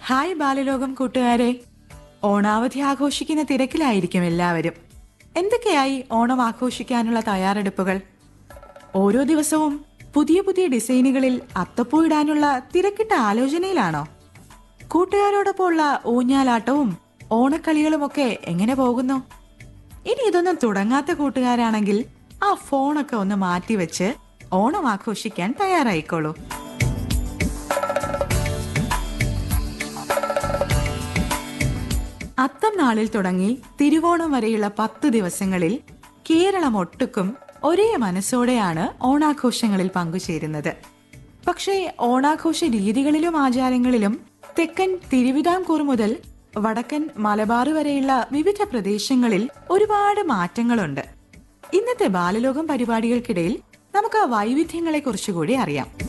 hi ബാലലോകം കൂട്ടുകാരെ ഓണാവധി ആഘോഷിക്കുന്ന തിരക്കിലായിരിക്കും എല്ലാവരും എന്തൊക്കെയായി ഓണം ആഘോഷിക്കാനുള്ള തയ്യാറെടുപ്പുകൾ ഓരോ ദിവസവും പുതിയ പുതിയ ഡിസൈനുകളിൽ അത്തപ്പൂ ഇടാനുള്ള തിരക്കിട്ട ആലോചനയിലാണോ കൂട്ടുകാരോടൊപ്പമുള്ള ഊഞ്ഞാലാട്ടവും ഓണക്കളികളുമൊക്കെ എങ്ങനെ പോകുന്നു ഇനി ഇതൊന്നും തുടങ്ങാത്ത കൂട്ടുകാരാണെങ്കിൽ ആ ഫോണൊക്കെ ഒന്ന് മാറ്റിവെച്ച് ഓണം ആഘോഷിക്കാൻ തയ്യാറായിക്കോളൂ അത്തം നാളിൽ തുടങ്ങി തിരുവോണം വരെയുള്ള പത്ത് ദിവസങ്ങളിൽ കേരളം ഒട്ടുക്കും ഒരേ മനസ്സോടെയാണ് ഓണാഘോഷങ്ങളിൽ പങ്കുചേരുന്നത് പക്ഷേ ഓണാഘോഷ രീതികളിലും ആചാരങ്ങളിലും തെക്കൻ തിരുവിതാംകൂർ മുതൽ വടക്കൻ മലബാർ വരെയുള്ള വിവിധ പ്രദേശങ്ങളിൽ ഒരുപാട് മാറ്റങ്ങളുണ്ട് ഇന്നത്തെ ബാലലോകം പരിപാടികൾക്കിടയിൽ നമുക്ക് ആ വൈവിധ്യങ്ങളെ കുറിച്ചുകൂടി അറിയാം